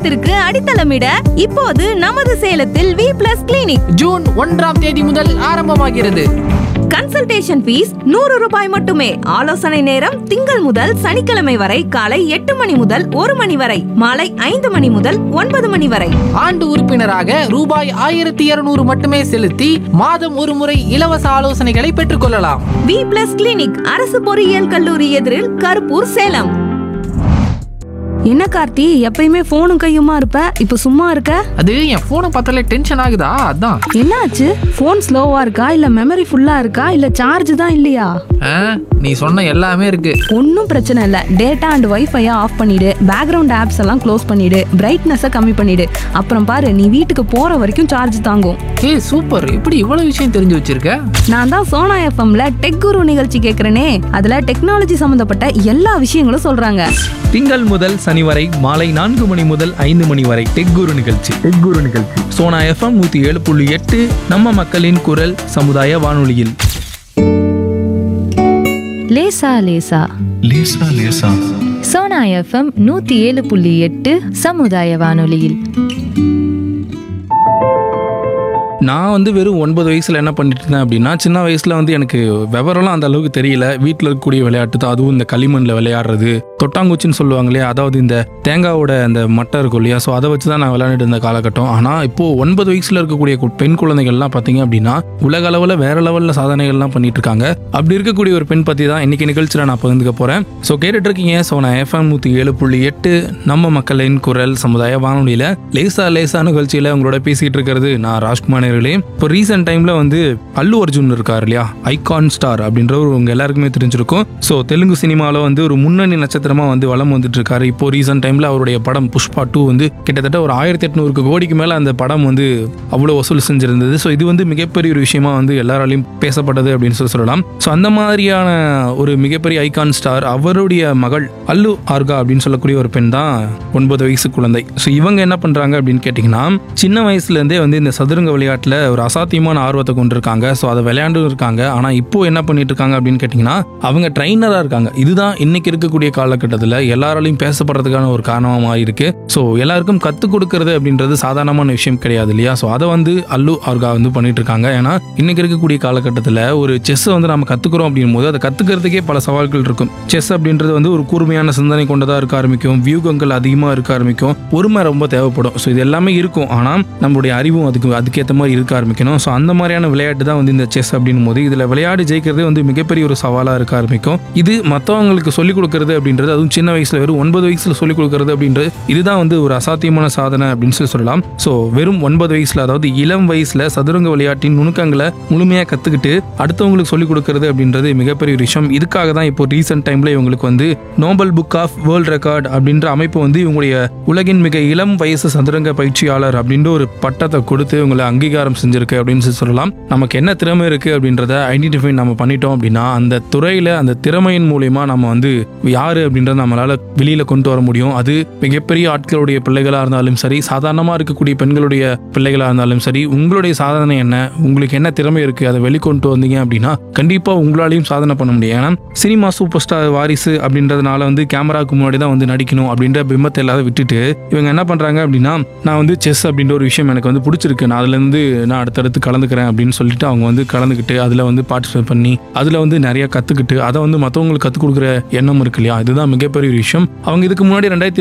எதிர்காலத்திற்கு அடித்தளமிட இப்போது நமது சேலத்தில் வி பிளஸ் கிளினிக் ஜூன் ஒன்றாம் தேதி முதல் ஆரம்பமாகிறது கன்சல்டேஷன் ஃபீஸ் நூறு ரூபாய் மட்டுமே ஆலோசனை நேரம் திங்கள் முதல் சனிக்கிழமை வரை காலை எட்டு மணி முதல் ஒரு மணி வரை மாலை ஐந்து மணி முதல் ஒன்பது மணி வரை ஆண்டு உறுப்பினராக ரூபாய் ஆயிரத்தி இருநூறு மட்டுமே செலுத்தி மாதம் ஒரு முறை இலவச ஆலோசனைகளை பெற்றுக்கொள்ளலாம் வி பிளஸ் கிளினிக் அரசு பொறியியல் கல்லூரி எதிரில் கருப்பூர் சேலம் என்ன கார்த்தி எப்பயுமே போனும் கையுமா இருப்ப இப்ப சும்மா இருக்க அது என் போனை பார்த்தாலே டென்ஷன் ஆகுதா அதான் என்னாச்சு போன் ஸ்லோவா இருக்கா இல்ல மெமரி ஃபுல்லா இருக்கா இல்ல சார்ஜ் தான் இல்லையா ஆ, நீ சொன்ன எல்லாமே இருக்கு ஒன்றும் பிரச்சனை இல்லை டேட்டா அண்ட் வைஃபையை ஆஃப் பண்ணிடு பேக்ரவுண்ட் ஆப்ஸ் எல்லாம் க்ளோஸ் பண்ணிடு பிரைட்னஸை கம்மி பண்ணிடு அப்புறம் பாரு நீ வீட்டுக்கு போற வரைக்கும் சார்ஜ் தாங்கும் ஏய் சூப்பர் இப்படி இவ்வளவு விஷயம் தெரிஞ்சு வச்சிருக்க நான் தான் சோனா எஃப்எம்ல டெக் குரு நிகழ்ச்சி கேட்குறேனே அதுல டெக்னாலஜி சம்மந்தப்பட்ட எல்லா விஷயங்களும் சொல்றாங்க திங்கள் முதல் சனி வரை மாலை நான்கு மணி முதல் ஐந்து மணி வரை டெக் குரு நிகழ்ச்சி டெக் குரு நிகழ்ச்சி சோனா எஃப்எம் நூத்தி ஏழு புள்ளி எட்டு நம்ம மக்களின் குரல் சமுதாய வானொலியில் லேசா லேசா லேசா லேசா சோனா எஃப்எம் நூத்தி ஏழு புள்ளி எட்டு சமுதாய வானொலியில் நான் வந்து வெறும் ஒன்பது வயசுல என்ன பண்ணிட்டு இருந்தேன் அப்படின்னா சின்ன வயசுல வந்து எனக்கு விவரம்லாம் அந்த அளவுக்கு தெரியல வீட்டில் இருக்கக்கூடிய விளையாட்டு தான் அதுவும் இந்த களிமண்ணில் விளையாடுறது தொட்டாங்குச்சின்னு சொல்லுவாங்க இல்லையா அதாவது இந்த தேங்காவோட அந்த மட்டை இருக்கும் இல்லையா ஸோ அதை வச்சு தான் நான் விளையாண்டுட்டு இருந்த காலகட்டம் ஆனால் இப்போ ஒன்பது வயசுல இருக்கக்கூடிய கு- பெண் குழந்தைகள்லாம் பார்த்தீங்க அப்படின்னா உலக அளவில் வேற லெவலில் சாதனைகள்லாம் பண்ணிட்டு இருக்காங்க அப்படி இருக்கக்கூடிய ஒரு பெண் பற்றி தான் இன்னைக்கு நிகழ்ச்சியில் நான் பகிர்ந்துக்க போறேன் ஸோ கேட்டுட்டு இருக்கீங்க ஸோ நான் எஃப்எம் நூற்றி ஏழு புள்ளி எட்டு நம்ம மக்களின் குரல் சமுதாய வானொலியில் லேசா லேசா நிகழ்ச்சியில் உங்களோட பேசிட்டு இருக்கிறது நான் ராஜ்குமார் நேர்களே இப்போ ரீசெண்ட் டைம்ல வந்து அல்லு அர்ஜுன் இருக்கார் இல்லையா ஐகான் ஸ்டார் அப்படின்றவர் உங்க எல்லாருக்குமே தெரிஞ்சிருக்கும் ஸோ தெலுங்கு சினிமாவில் வந்து ஒரு முன்னணி நட்சத்திரமா வந்து வலம் வந்துட்டு இருக்காரு இப்போ ரீசெண்ட் டைம்ல அவருடைய படம் புஷ்பா டூ வந்து கிட்டத்தட்ட ஒரு ஆயிரத்தி எட்நூறுக்கு கோடிக்கு மேல அந்த படம் வந்து அவ்வளோ வசூல் செஞ்சிருந்தது ஸோ இது வந்து மிகப்பெரிய ஒரு விஷயமா வந்து எல்லாராலையும் பேசப்பட்டது அப்படின்னு சொல்லி சொல்லலாம் ஸோ அந்த மாதிரியான ஒரு மிகப்பெரிய ஐகான் ஸ்டார் அவருடைய மகள் அல்லு ஆர்கா அப்படின்னு சொல்லக்கூடிய ஒரு பெண் தான் ஒன்பது வயசு குழந்தை ஸோ இவங்க என்ன பண்றாங்க அப்படின்னு கேட்டிங்கன்னா சின்ன வயசுல இருந்தே வந்து இந்த சதுரங்க விளையாட்டில் ஒரு அசாத்தியமான ஆர்வத்தை கொண்டிருக்காங்க ஸோ அதை விளையாண்டும் இருக்காங்க ஆனால் இப்போ என்ன பண்ணிட்டு இருக்காங்க அப்படின்னு கேட்டிங்கன்னா அவங்க ட்ரைனராக இருக்காங்க இதுதான் இன்னைக்கு இருக்கக்கூடிய காலகட்டத்தில் எல்லாராலையும் பேசப்படுறதுக்கான ஒரு காரணமாக மாறி இருக்கு ஸோ எல்லாருக்கும் கற்றுக் கொடுக்கறது அப்படின்றது சாதாரணமான விஷயம் கிடையாது இல்லையா ஸோ அதை வந்து அல்லு ஆர்கா வந்து பண்ணிட்டு இருக்காங்க ஏன்னா இன்னைக்கு இருக்கக்கூடிய காலகட்டத்தில் ஒரு செஸ்ஸை வந்து நம்ம கற்றுக்குறோம் அப்படின் போது அதை கற்றுக்கிறதுக்கே பல சவால்கள் இருக்கும் செஸ் அப்படின்றது வந்து ஒரு கூர்மையான சிந்தனை கொண்டதாக இருக்க ஆரம்பிக்கும் வியூகங்கள் அதிகமாக இருக்க ஆரம்பிக்கும் பொறுமை ரொம்ப தேவைப்படும் ஸோ இது எல்லாமே இருக்கும் ஆனால் நம்மளுடைய அறிவும் அதுக்கு அதுக்கேற்ற மாதிரி இருக்க ஆரம்பிக்கணும் ஸோ அந்த மாதிரியான விளையாட்டு தான் வந்து இந்த செஸ் அப்படின்னும் போது இதில் விளையாடி ஜெயிக்கிறதே வந்து மிகப்பெரிய ஒரு சவாலாக இருக்க ஆரம்பிக்கும் இது மற்றவங்களுக்கு சொல்லிக் கொடுக்கறது அப்படின்றது அதுவும் சின்ன வயசுல வெறும் ஒன்பது வயசுல சொல்லிக் கொடுக்கறது அப்படின்றது இதுதான் வந்து ஒரு அசாத்தியமான சாதனை அப்படின்னு சொல்லி சொல்லலாம் ஸோ வெறும் ஒன்பது வயசுல அதாவது இளம் வயசுல சதுரங்க விளையாட்டின் நுணுக்கங்களை முழுமையாக கற்றுக்கிட்டு அடுத்தவங்களுக்கு சொல்லிக் கொடுக்கறது அப்படின்றது மிகப்பெரிய ஒரு விஷயம் இதுக்காக தான் இப்போ ரீசெண்ட் டைம்ல இவங்களுக்கு வந்து Noble Book of World Record அப்படின்ற அமைப்பு வந்து இவங்களுடைய உலகின் மிக இளம் வயசு சதுரங்க பயிற்சியாளர் அப்படின்ற ஒரு பட்டத்தை கொடுத்து இவங்களை அங்கீகாரம் செஞ்சிருக்கு அப்படின்னு சொல்லி சொல்லலாம் நமக்கு என்ன திறமை இருக்கு அப்படின்றத ஐடென்டிஃபை நம்ம பண்ணிட்டோம் அப்படின்னா அந்த துறையில அந்த திறமையின் மூலியமா நம்ம வந்து யாரு அப்படின்றத நம்மளால வெளியில கொண்டு வர முடியும் அது மிகப்பெரிய ஆட்களுடைய பிள்ளைகளா இருந்தாலும் சரி சாதாரணமா இருக்கக்கூடிய பெண்களுடைய பிள்ளைகளா இருந்தாலும் சரி உங்களுடைய சாதனை என்ன உங்களுக்கு என்ன திறமை இருக்கு அதை வெளிக்கொண்டு வந்தீங்க அப்படின்னா கண்டிப்பா உங்களாலையும் சாதனை பண்ண முடியும் ஏன்னா சினிமா சூப்பர் ஸ்டார் வாரிசு அப்படின்றதுனால வந்து கேமராக்கு முன்னாடி தான் வந்து நடிக்கணும் அப்படின்ற பிம்பத்தை எல்லாத்தையும் விட்டுட்டு இவங்க என்ன பண்றாங்க அப்படின்னா நான் வந்து செஸ் அப்படின்ற ஒரு விஷயம் எனக்கு வந்து பிடிச்சிருக்கு நான் அதுல இருந்து நான் அடுத்தடுத்து கலந்துக்கிறேன் அப்படின்னு சொல்லிட்டு அவங்க வந்து கலந்துக்கிட்டு அதுல வந்து பார்ட்டிசிபேட் பண்ணி அதுல வந்து நிறைய கத்துக்கிட்டு அதை வந்து மற்றவங்களுக்கு கற்றுக் கொடுக்குற எண்ணம் இருக்கு இல்லையா இதுதான் மிகப்பெரிய ஒரு விஷயம் அவங்க இதுக்கு முன்னாடி ரெண்டாயிரத்தி